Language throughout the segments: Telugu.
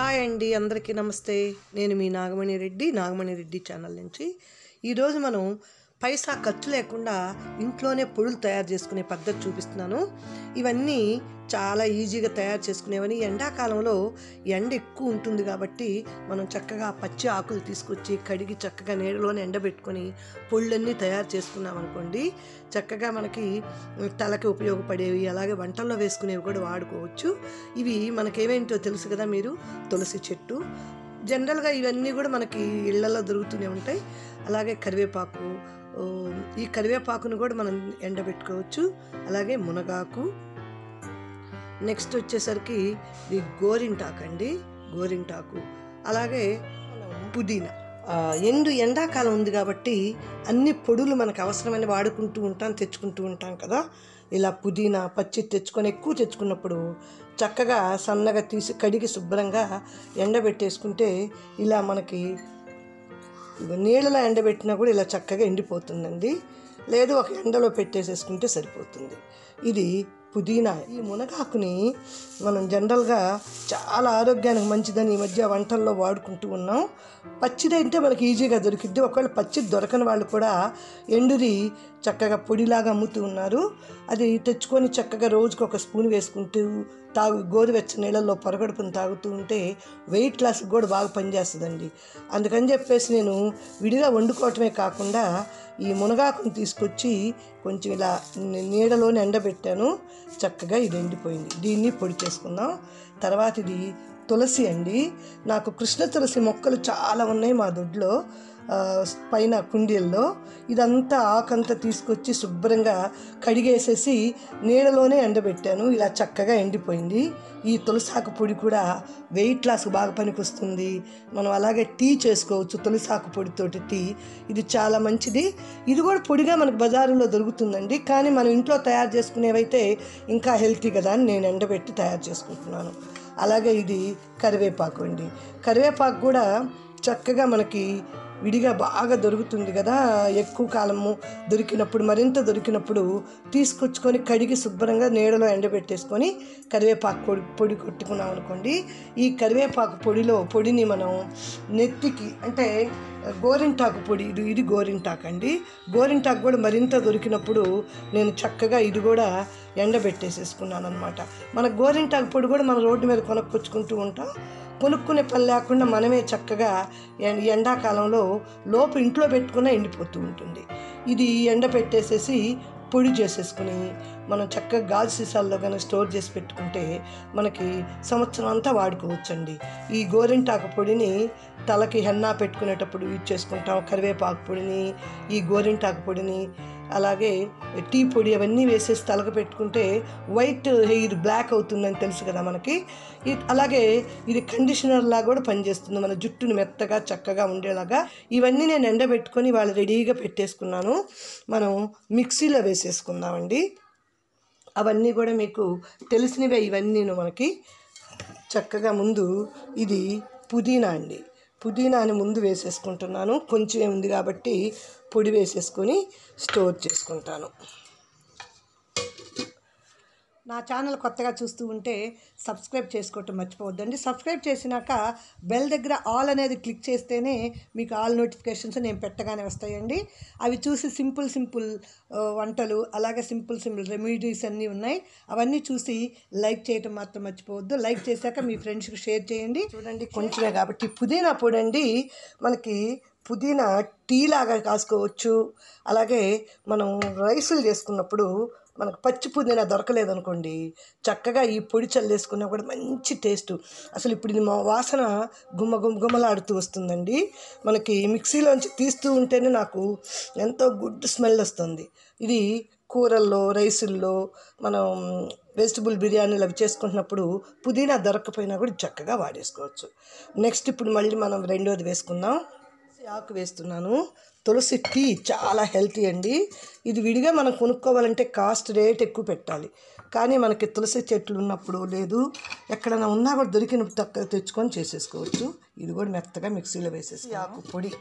హాయ్ అండి అందరికీ నమస్తే నేను మీ నాగమణి రెడ్డి నాగమణి రెడ్డి ఛానల్ నుంచి ఈరోజు మనం పైసా ఖర్చు లేకుండా ఇంట్లోనే పొడులు తయారు చేసుకునే పద్ధతి చూపిస్తున్నాను ఇవన్నీ చాలా ఈజీగా తయారు చేసుకునేవని ఎండాకాలంలో ఎండ ఎక్కువ ఉంటుంది కాబట్టి మనం చక్కగా పచ్చి ఆకులు తీసుకొచ్చి కడిగి చక్కగా నీడలోనే ఎండబెట్టుకొని పొళ్ళన్నీ తయారు చేసుకున్నాం అనుకోండి చక్కగా మనకి తలకి ఉపయోగపడేవి అలాగే వంటల్లో వేసుకునేవి కూడా వాడుకోవచ్చు ఇవి మనకేమేంటో తెలుసు కదా మీరు తులసి చెట్టు జనరల్గా ఇవన్నీ కూడా మనకి ఇళ్లలో దొరుకుతూనే ఉంటాయి అలాగే కరివేపాకు ఓ, ఈ కరివేపాకును కూడా మనం ఎండబెట్టుకోవచ్చు అలాగే మునగాకు నెక్స్ట్ వచ్చేసరికి ఇది గోరింటాకు అండి గోరింటాకు అలాగే పుదీనా ఆ, ఎండు ఎండాకాలం ఉంది కాబట్టి అన్ని పొడులు మనకు అవసరమైన వాడుకుంటూ ఉంటాం తెచ్చుకుంటూ ఉంటాం కదా ఇలా పుదీనా పచ్చి తెచ్చుకొని ఎక్కువ తెచ్చుకున్నప్పుడు చక్కగా సన్నగా తీసి కడిగి శుభ్రంగా ఎండబెట్టేసుకుంటే ఇలా మనకి ఇగో నీళ్ళలో ఎండబెట్టినా కూడా ఇలా చక్కగా ఎండిపోతుందండి లేదు ఒక ఎండలో పెట్టేసేసుకుంటే సరిపోతుంది ఇది పుదీనా ఈ మునగాకుని మనం జనరల్గా చాలా ఆరోగ్యానికి మంచిదని ఈ మధ్య వంటల్లో వాడుకుంటూ ఉన్నాం పచ్చిదైతే మనకి ఈజీగా దొరికిద్ది ఒకవేళ పచ్చిది దొరకని వాళ్ళు కూడా ఎండుది చక్కగా పొడిలాగా అమ్ముతూ ఉన్నారు అది తెచ్చుకొని చక్కగా రోజుకి ఒక స్పూన్ వేసుకుంటూ తాగు గోరువెచ్చ నీళ్ళల్లో పొరగడుపుని తాగుతూ ఉంటే వెయిట్ లాస్కి కూడా బాగా పనిచేస్తుందండి అందుకని చెప్పేసి నేను విడిగా వండుకోవటమే కాకుండా ఈ మునగాకుని తీసుకొచ్చి కొంచెం ఇలా నీ- నీడలోనే ఎండబెట్టాను చక్కగా ఇది ఎండిపోయింది దీన్ని పొడి చేసుకుందాం తర్వాత ఇది తులసి అండి నాకు కృష్ణ తులసి మొక్కలు చాలా ఉన్నాయి మా దొడ్లో ఆ, పైన కుండీల్లో ఇదంతా ఆకంతా తీసుకొచ్చి శుభ్రంగా కడిగేసేసి నీడలోనే ఎండబెట్టాను ఇలా చక్కగా ఎండిపోయింది ఈ తులసాకు పొడి కూడా వెయిట్ లాస్ బాగా పనికొస్తుంది మనం అలాగే టీ చేసుకోవచ్చు తులసాకు పొడితోటి టీ ఇది చాలా మంచిది ఇది కూడా పొడిగా మనకు బజారులో దొరుకుతుందండి కానీ మనం ఇంట్లో తయారు చేసుకునేవైతే ఇంకా హెల్తీ కదా అని నేను ఎండబెట్టి తయారు చేసుకుంటున్నాను అలాగే ఇది కరివేపాకు అండి కరివేపాకు కూడా చక్కగా మనకి విడిగా బాగా దొరుకుతుంది కదా ఎక్కువ కాలము దొరికినప్పుడు మరింత దొరికినప్పుడు తీసుకొచ్చుకొని కడిగి శుభ్రంగా నీడలో ఎండబెట్టేసుకొని కరివేపాకు పొడి పొడి కొట్టుకున్నాం అనుకోండి ఈ కరివేపాకు పొడిలో పొడిని మనం నెత్తికి అంటే గోరింటాకు పొడి ఇది ఇది గోరింటాకు అండి గోరింటాకు కూడా మరింత దొరికినప్పుడు నేను చక్కగా ఇది కూడా ఎండబెట్టేసేసుకున్నాను అనమాట మన గోరింటాకు పొడి కూడా మన రోడ్డు మీద కొనుక్కొచ్చుకుంటూ ఉంటాం కొనుక్కునే పని లేకుండా మనమే చక్కగా ఎం- ఎండాకాలంలో లోపు ఇంట్లో పెట్టుకున్న ఎండిపోతూ ఉంటుంది ఇది ఎండ పెట్టేసేసి పొడి చేసేసుకుని మనం చక్కగా గాజు సీసాల్లో కానీ స్టోర్ చేసి పెట్టుకుంటే మనకి సంవత్సరం అంతా వాడుకోవచ్చండి ఈ గోరింటాకు పొడిని తలకి హెన్నా పెట్టుకునేటప్పుడు యూజ్ చేసుకుంటాం కరివేపాకు పొడిని ఈ గోరింటాకు పొడిని అలాగే టీ పొడి అవన్నీ వేసేసి తలకు పెట్టుకుంటే వైట్ హెయిర్ బ్లాక్ అవుతుందని తెలుసు కదా మనకి ఇ- అలాగే ఇది కండిషనర్ లాగా కూడా పనిచేస్తుంది మన జుట్టుని మెత్తగా చక్కగా ఉండేలాగా ఇవన్నీ నేను ఎండబెట్టుకొని వాళ్ళు రెడీగా పెట్టేసుకున్నాను మనం మిక్సీలో వేసేసుకుందామండి అవన్నీ కూడా మీకు తెలిసినవే ఇవన్నీ మనకి చక్కగా ముందు ఇది పుదీనా అండి పుదీనాని ముందు వేసేసుకుంటున్నాను కొంచెం ఉంది కాబట్టి పొడి వేసేసుకొని స్టోర్ చేసుకుంటాను నా ఛానల్ కొత్తగా చూస్తూ ఉంటే సబ్స్క్రైబ్ చేసుకోవటం మర్చిపోవద్దండి సబ్స్క్రైబ్ చేసినాక బెల్ దగ్గర ఆల్ అనేది క్లిక్ చేస్తేనే మీకు ఆల్ నోటిఫికేషన్స్ నేను పెట్టగానే వస్తాయండి అవి చూసి సింపుల్ సింపుల్ ఆ, వంటలు అలాగే సింపుల్ సింపుల్ రెమెడీస్ అన్నీ ఉన్నాయి అవన్నీ చూసి లైక్ చేయటం మాత్రం మర్చిపోవద్దు లైక్ చేశాక మీ ఫ్రెండ్స్కి షేర్ చేయండి చూడండి కొంచెమే కాబట్టి పుదీనా పొడి అండి మనకి పుదీనా టీ లాగా కాసుకోవచ్చు అలాగే మనం రైసులు చేసుకున్నప్పుడు మనకు పచ్చి పుదీనా దొరకలేదు అనుకోండి చక్కగా ఈ పొడి చల్లేసుకున్నా కూడా మంచి టేస్ట్ అసలు ఇప్పుడు ఇది మా వాసన గుమ్మ గుమ్మ గుమ్మలాడుతూ వస్తుందండి మనకి మిక్సీలోంచి తీస్తూ ఉంటేనే నాకు ఎంతో గుడ్ స్మెల్ వస్తుంది ఇది కూరల్లో రైసుల్లో మనం వెజిటబుల్ బిర్యానీలు అవి చేసుకుంటున్నప్పుడు పుదీనా దొరకకపోయినా కూడా చక్కగా వాడేసుకోవచ్చు నెక్స్ట్ ఇప్పుడు మళ్ళీ మనం రెండోది వేసుకుందాం తులసి ఆకు వేస్తున్నాను తులసి టీ చాలా హెల్తీ అండి ఇది విడిగా మనం కొనుక్కోవాలంటే కాస్ట్ రేట్ ఎక్కువ పెట్టాలి కానీ మనకి తులసి చెట్లు ఉన్నప్పుడు లేదు ఎక్కడైనా ఉన్నా కూడా దొరికిన తక్కువ తెచ్చుకొని చేసేసుకోవచ్చు ఇది కూడా మెత్తగా మిక్సీలో వేసేసి ఆకు పొడి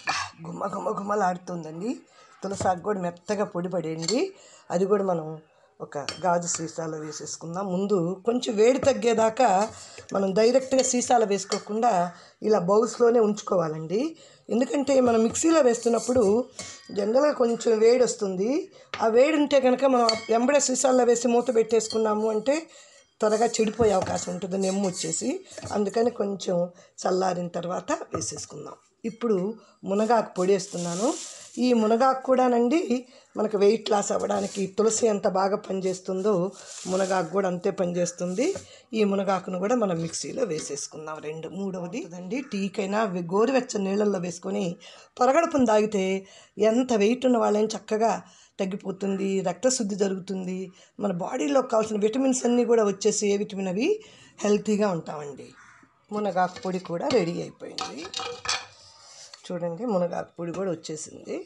గుమ్మ గుమ్మ గుమ్మలాడుతుందండి తులసి ఆకు కూడా మెత్తగా పొడి పడేయండి అది కూడా మనం ఒక గాజు సీసాలో వేసేసుకుందాం ముందు కొంచెం వేడి తగ్గేదాకా మనం డైరెక్ట్గా సీసాలో వేసుకోకుండా ఇలా బౌల్స్లోనే ఉంచుకోవాలండి ఎందుకంటే మనం మిక్సీలో వేస్తున్నప్పుడు జనరల్గా కొంచెం వేడి వస్తుంది ఆ వేడి ఉంటే కనుక మనం వెంబడే సీసాల్లో వేసి మూత పెట్టేసుకున్నాము అంటే త్వరగా చెడిపోయే అవకాశం ఉంటుంది నెమ్ము వచ్చేసి అందుకని కొంచెం చల్లారిన తర్వాత వేసేసుకుందాం ఇప్పుడు మునగాకు పొడి వేస్తున్నాను ఈ మునగాకు కూడానండి మనకు వెయిట్ లాస్ అవ్వడానికి తులసి ఎంత బాగా పనిచేస్తుందో మునగాకు కూడా అంతే పనిచేస్తుంది ఈ మునగాకును కూడా మనం మిక్సీలో వేసేసుకుందాం రెండు మూడవది అండి టీకైనా వె- గోరువెచ్చని నీళ్ళల్లో వేసుకొని పొరగడుపును తాగితే ఎంత వెయిట్ ఉన్న వాళ్ళని చక్కగా తగ్గిపోతుంది రక్తశుద్ధి జరుగుతుంది మన బాడీలో కావాల్సిన విటమిన్స్ అన్నీ కూడా వచ్చేసి ఏ విటమిన్ అవి హెల్తీగా ఉంటామండి మునగాకు పొడి కూడా రెడీ అయిపోయింది చూడండి మునగాకు పొడి కూడా వచ్చేసింది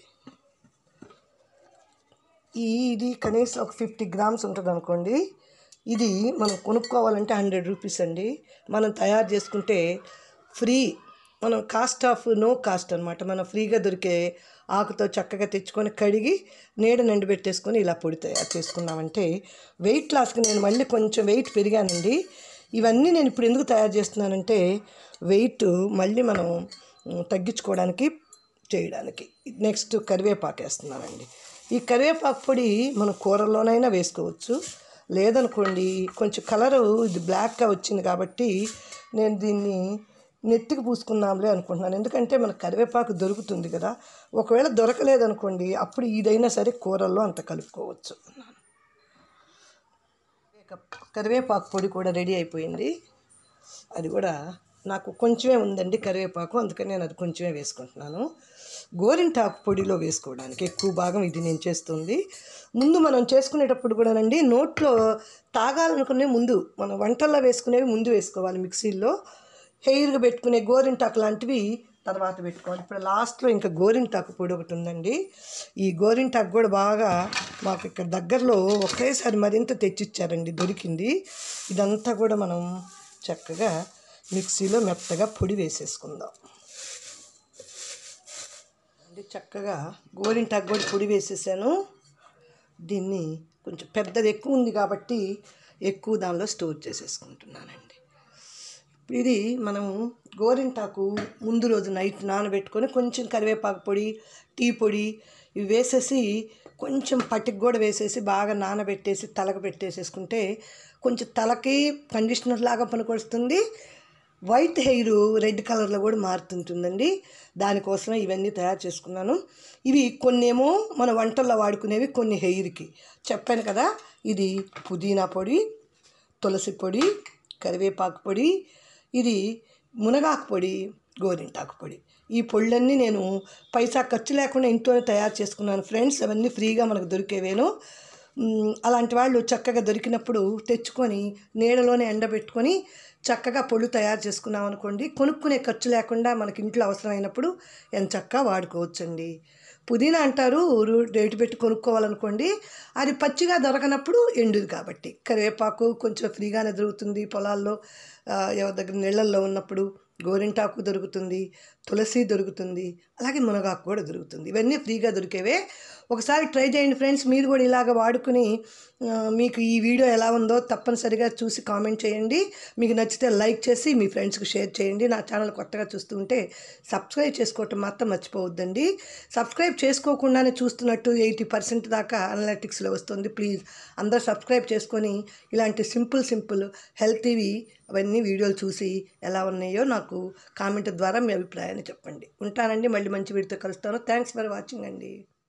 ఈ ఇది కనీసం ఒక ఫిఫ్టీ గ్రామ్స్ ఉంటుంది అనుకోండి ఇది మనం కొనుక్కోవాలంటే హండ్రెడ్ రూపీస్ అండి మనం తయారు చేసుకుంటే ఫ్రీ మనం కాస్ట్ ఆఫ్ నో కాస్ట్ అనమాట మనం ఫ్రీగా దొరికే ఆకుతో చక్కగా తెచ్చుకొని కడిగి నీడ నిండబెట్టేసుకొని ఇలా పొడి తయారు చేసుకున్నామంటే వెయిట్ లాస్కి నేను మళ్ళీ కొంచెం వెయిట్ పెరిగానండి ఇవన్నీ నేను ఇప్పుడు ఎందుకు తయారు చేస్తున్నానంటే వెయిట్ మళ్ళీ మనం ఉమ్, తగ్గించుకోవడానికి చేయడానికి నెక్స్ట్ కరివేపాకు వేస్తున్నానండి ఈ కరివేపాకు పొడి మనం కూరల్లోనైనా వేసుకోవచ్చు లేదనుకోండి కొంచెం కలరు ఇది బ్లాక్గా వచ్చింది కాబట్టి నేను దీన్ని నెత్తికి పూసుకుందాంలే అనుకుంటున్నాను ఎందుకంటే మనకు కరివేపాకు దొరుకుతుంది కదా ఒకవేళ దొరకలేదనుకోండి అప్పుడు ఇదైనా సరే కూరల్లో అంత కలుపుకోవచ్చు కరివేపాకు పొడి కూడా రెడీ అయిపోయింది అది కూడా నాకు కొంచెమే ఉందండి కరివేపాకు అందుకని నేను అది కొంచెమే వేసుకుంటున్నాను గోరింటాకు పొడిలో వేసుకోవడానికి ఎక్కువ భాగం ఇది నేను చేస్తుంది ముందు మనం చేసుకునేటప్పుడు కూడానండి నోట్లో తాగాలనుకునే ముందు మనం వంటల్లో వేసుకునేవి ముందు వేసుకోవాలి మిక్సీల్లో హెయిర్గా పెట్టుకునే గోరింటాకు లాంటివి తర్వాత పెట్టుకోవాలి ఇప్పుడు లాస్ట్లో ఇంకా గోరింటాకు పొడి ఒకటి ఉందండి ఈ గోరింటాకు కూడా బాగా మాకు ఇక్కడ దగ్గరలో ఒకేసారి మరింత తెచ్చిచ్చారండి దొరికింది ఇదంతా కూడా మనం చక్కగా మిక్సీలో మెత్తగా పొడి వేసేసుకుందాం అంటే చక్కగా గోరింటాకు కూడా పొడి వేసేసాను దీన్ని కొంచెం పెద్దది ఎక్కువ ఉంది కాబట్టి ఎక్కువ దానిలో స్టోర్ చేసేసుకుంటున్నానండి ఇప్పుడు ఇది మనం గోరింటాకు ముందు రోజు నైట్ నానబెట్టుకొని కొంచెం కరివేపాకు పొడి టీ పొడి ఇవి వేసేసి కొంచెం పట్టికి కూడా వేసేసి బాగా నానబెట్టేసి తలకు పెట్టేసేసుకుంటే కొంచెం తలకి కండిషనర్ లాగా పనికొస్తుంది వైట్ హెయిర్ రెడ్ కలర్లో కూడా మారుతుంటుందండి దానికోసం ఇవన్నీ తయారు చేసుకున్నాను ఇవి కొన్నేమో మన వంటల్లో వాడుకునేవి కొన్ని హెయిర్కి చెప్పాను కదా ఇది పుదీనా పొడి తులసి పొడి కరివేపాకు పొడి ఇది మునగాకు పొడి గోరింటాకు పొడి ఈ పొళ్ళన్నీ నేను పైసా ఖర్చు లేకుండా ఇంట్లోనే తయారు చేసుకున్నాను ఫ్రెండ్స్ అవన్నీ ఫ్రీగా మనకు దొరికేవేను మ్, అలాంటి వాళ్ళు చక్కగా దొరికినప్పుడు తెచ్చుకొని నీడలోనే ఎండబెట్టుకొని చక్కగా పొళ్ళు తయారు చేసుకున్నాం అనుకోండి కొనుక్కునే ఖర్చు లేకుండా మనకి ఇంట్లో అవసరమైనప్పుడు ఎంత చక్కగా వాడుకోవచ్చండి పుదీనా అంటారు రు- రేటు పెట్టి కొనుక్కోవాలనుకోండి అది పచ్చిగా దొరకనప్పుడు ఎండుది కాబట్టి కరివేపాకు కొంచెం ఫ్రీగానే దొరుకుతుంది పొలాల్లో ఆ, ఎవరి దగ్గర నీళ్ళల్లో ఉన్నప్పుడు గోరింటాకు దొరుకుతుంది తులసి దొరుకుతుంది అలాగే మునగాకు కూడా దొరుకుతుంది ఇవన్నీ ఫ్రీగా దొరికేవే ఒకసారి ట్రై చేయండి ఫ్రెండ్స్ మీరు కూడా ఇలాగ వాడుకుని ఆ, మీకు ఈ వీడియో ఎలా ఉందో తప్పనిసరిగా చూసి కామెంట్ చేయండి మీకు నచ్చితే లైక్ చేసి మీ ఫ్రెండ్స్కి షేర్ చేయండి నా ఛానల్ కొత్తగా చూస్తుంటే సబ్స్క్రైబ్ చేసుకోవటం మాత్రం మర్చిపోవద్దండి సబ్స్క్రైబ్ చేసుకోకుండానే చూస్తున్నట్టు ఎయిటీ పర్సెంట్ దాకా అనలిటిక్స్లో వస్తుంది ప్లీజ్ అందరూ సబ్స్క్రైబ్ చేసుకొని ఇలాంటి సింపుల్ సింపుల్ హెల్తీవి అవన్నీ వీడియోలు చూసి ఎలా ఉన్నాయో నాకు కామెంట్ ద్వారా మీ అభిప్రాయాన్ని చెప్పండి ఉంటానండి మళ్ళీ మంచి వీడితో కలుస్తాను థ్యాంక్స్ ఫర్ వాచింగ్ అండి